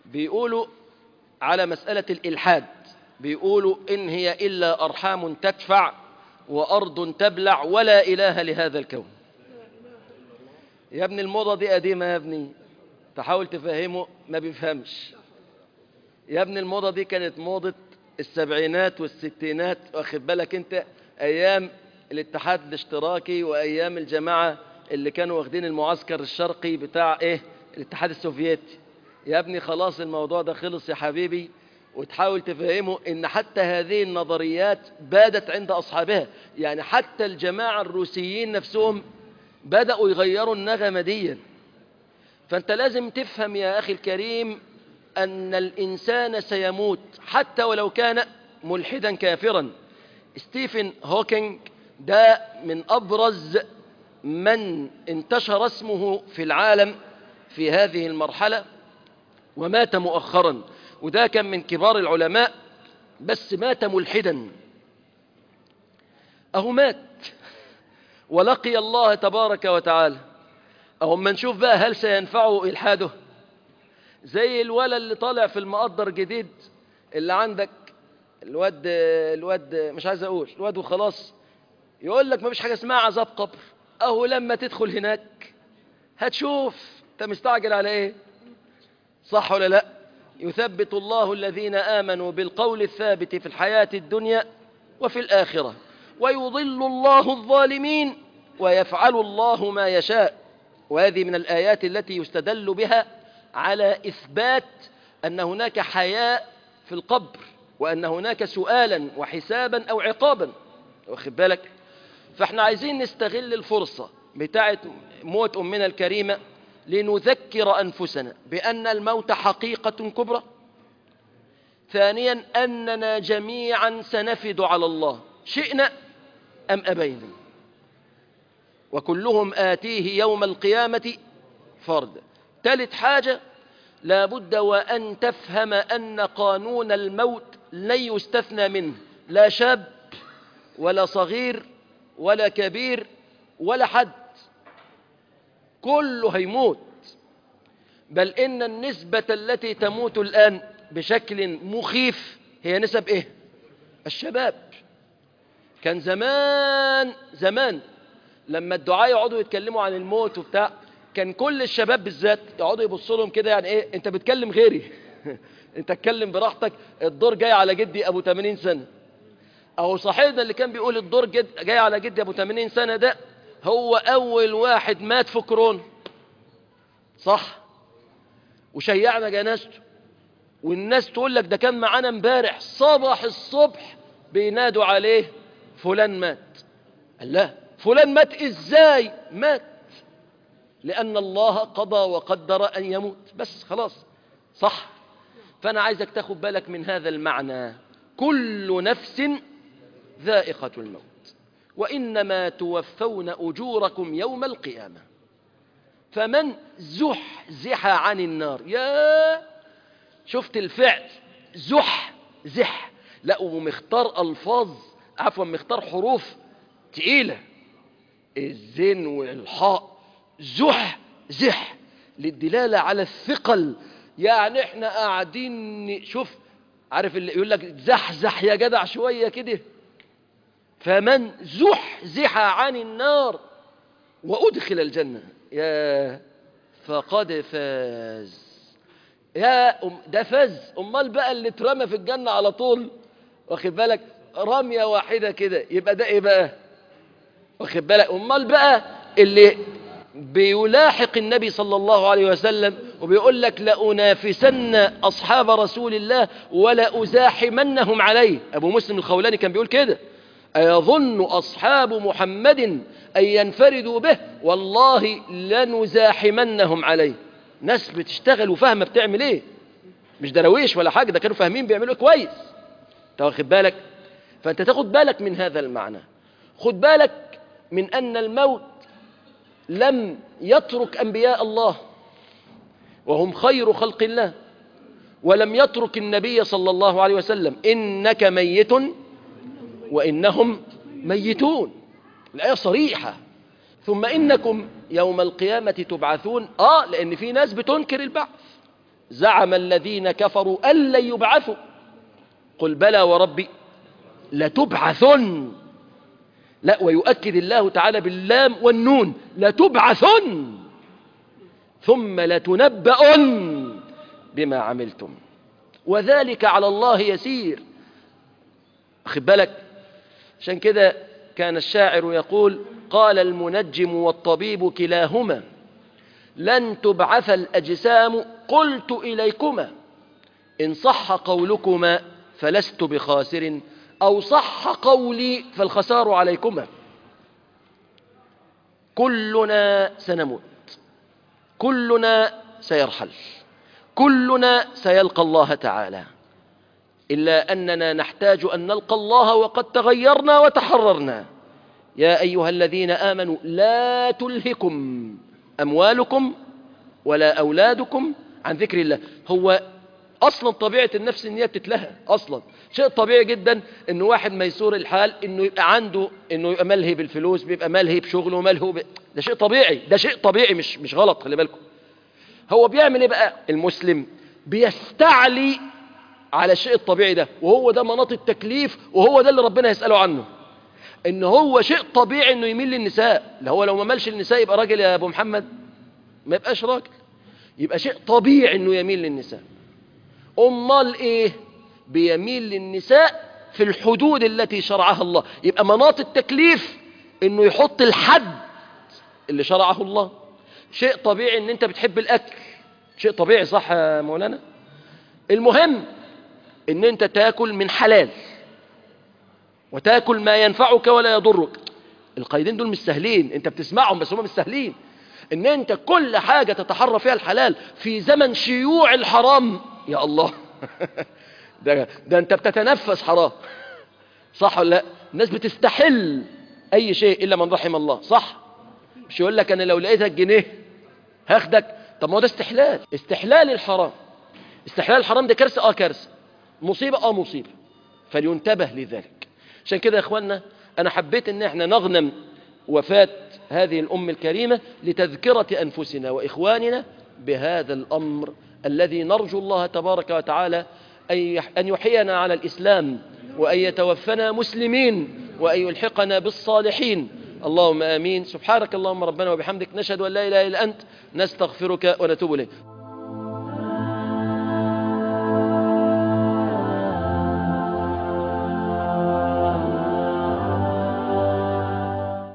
بيقولوا على مسألة الإلحاد بيقولوا إن هي إلا أرحام تدفع وأرض تبلع ولا إله لهذا الكون يا ابني الموضة دي قديمة يا ابني تحاول تفهمه ما بيفهمش يا ابني الموضة دي كانت موضة السبعينات والستينات واخد بالك انت ايام الاتحاد الاشتراكي وايام الجماعة اللي كانوا واخدين المعسكر الشرقي بتاع ايه الاتحاد السوفيتي يا ابني خلاص الموضوع ده خلص يا حبيبي وتحاول تفهمه ان حتى هذه النظريات بادت عند اصحابها يعني حتى الجماعة الروسيين نفسهم بدأوا يغيروا النغمة دي فانت لازم تفهم يا اخي الكريم أن الإنسان سيموت حتى ولو كان ملحدا كافرا ستيفن هوكينج ده من أبرز من انتشر اسمه في العالم في هذه المرحلة ومات مؤخرا وده كان من كبار العلماء بس مات ملحدا أهو مات ولقي الله تبارك وتعالى أهو ما نشوف بقى هل سينفعه إلحاده زي الولد اللي طالع في المقدر جديد اللي عندك الواد الواد مش عايز اقول الواد وخلاص يقول لك ما فيش حاجه اسمها عذاب قبر اهو لما تدخل هناك هتشوف انت مستعجل على ايه صح ولا لا يثبت الله الذين امنوا بالقول الثابت في الحياه الدنيا وفي الاخره ويضل الله الظالمين ويفعل الله ما يشاء وهذه من الايات التي يستدل بها على إثبات أن هناك حياة في القبر وأن هناك سؤالا وحسابا أو عقابا واخد بالك فاحنا عايزين نستغل الفرصة بتاعة موت أمنا الكريمة لنذكر أنفسنا بأن الموت حقيقة كبرى ثانيا أننا جميعا سنفد على الله شئنا أم أبينا وكلهم آتيه يوم القيامة فردا ثالث حاجة لابد وأن تفهم أن قانون الموت لن يستثنى منه لا شاب ولا صغير ولا كبير ولا حد كله هيموت بل إن النسبة التي تموت الآن بشكل مخيف هي نسب إيه الشباب كان زمان زمان لما الدعاء يقعدوا يتكلموا عن الموت وبتاع كان كل الشباب بالذات يقعدوا يبصوا لهم كده يعني ايه انت بتكلم غيري انت اتكلم براحتك الدور جاي على جدي ابو 80 سنه او صاحبنا اللي كان بيقول الدور جد جاي على جدي ابو 80 سنه ده هو اول واحد مات في كورونا صح وشيعنا جنازته والناس تقول لك ده كان معانا امبارح صباح الصبح بينادوا عليه فلان مات قال لا فلان مات ازاي مات لأن الله قضى وقدر أن يموت بس خلاص صح فأنا عايزك تاخد بالك من هذا المعنى كل نفس ذائقة الموت وإنما توفون أجوركم يوم القيامة فمن زحزح عن النار يا شفت الفعل زح زح لا ومختار ألفاظ عفوا مختار حروف تقيلة الزين والحاء زح زح للدلالة على الثقل يعني احنا قاعدين شوف عارف اللي يقول لك زحزح يا جدع شوية كده فمن زحزح عن النار وأدخل الجنة يا فقد فاز يا أم ده فاز أمال بقى اللي اترمى في الجنة على طول واخد بالك رمية واحدة كده يبقى ده ايه بقى واخد بالك أمال بقى اللي بيلاحق النبي صلى الله عليه وسلم وبيقول لك لأنافسن أصحاب رسول الله ولا أزاحمنهم عليه أبو مسلم الخولاني كان بيقول كده أيظن أصحاب محمد أن ينفردوا به والله لنزاحمنهم عليه ناس بتشتغل وفاهمة بتعمل ايه مش درويش ولا حاجة ده كانوا فاهمين بيعملوا كويس انت واخد بالك فانت تاخد بالك من هذا المعنى خد بالك من أن الموت لم يترك أنبياء الله وهم خير خلق الله ولم يترك النبي صلى الله عليه وسلم إنك ميت وإنهم ميتون الآية صريحة ثم إنكم يوم القيامة تبعثون آه لأن في ناس بتنكر البعث زعم الذين كفروا أن لن يبعثوا قل بلى وربي لتبعثن لا ويؤكد الله تعالى باللام والنون لتبعثن ثم لتنبؤن بما عملتم وذلك على الله يسير أخذ بالك عشان كده كان الشاعر يقول قال المنجم والطبيب كلاهما لن تبعث الأجسام قلت إليكما إن صح قولكما فلست بخاسر أو صح قولي فالخسار عليكما كلنا سنموت كلنا سيرحل كلنا سيلقى الله تعالى إلا أننا نحتاج أن نلقى الله وقد تغيرنا وتحررنا يا أيها الذين آمنوا لا تلهكم أموالكم ولا أولادكم عن ذكر الله هو أصلا طبيعة النفس إن هي بتتلهى أصلا شيء طبيعي جدا إن واحد ميسور الحال إنه يبقى عنده إنه يبقى ملهي بالفلوس بيبقى ملهي بشغله ملهي ب... ده شيء طبيعي ده شيء طبيعي مش مش غلط خلي بالكم هو بيعمل إيه بقى المسلم بيستعلي على الشيء الطبيعي ده وهو ده مناط التكليف وهو ده اللي ربنا يسأله عنه ان هو شيء طبيعي انه يميل للنساء لا هو لو ما مالش للنساء يبقى راجل يا ابو محمد ما يبقاش راجل يبقى شيء طبيعي انه يميل للنساء امال ايه بيميل للنساء في الحدود التي شرعها الله يبقى مناط التكليف انه يحط الحد اللي شرعه الله شيء طبيعي ان انت بتحب الاكل شيء طبيعي صح يا مولانا المهم ان انت تاكل من حلال وتاكل ما ينفعك ولا يضرك القيدين دول مش سهلين انت بتسمعهم بس هم مش سهلين ان انت كل حاجة تتحرى فيها الحلال في زمن شيوع الحرام يا الله ده, ده انت بتتنفس حرام صح ولا لا الناس بتستحل اي شيء الا من رحم الله صح مش يقول لك انا لو لقيتك جنيه هاخدك طب ما هو ده استحلال استحلال الحرام استحلال الحرام ده كارثه اه كارثه مصيبه اه مصيبه فلينتبه لذلك عشان كده يا اخوانا انا حبيت ان احنا نغنم وفاة هذه الأم الكريمة لتذكرة أنفسنا وإخواننا بهذا الأمر الذي نرجو الله تبارك وتعالى أن يحيينا على الإسلام وأن يتوفنا مسلمين وأن يلحقنا بالصالحين اللهم آمين سبحانك اللهم ربنا وبحمدك نشهد أن لا إله إلا أنت نستغفرك ونتوب إليك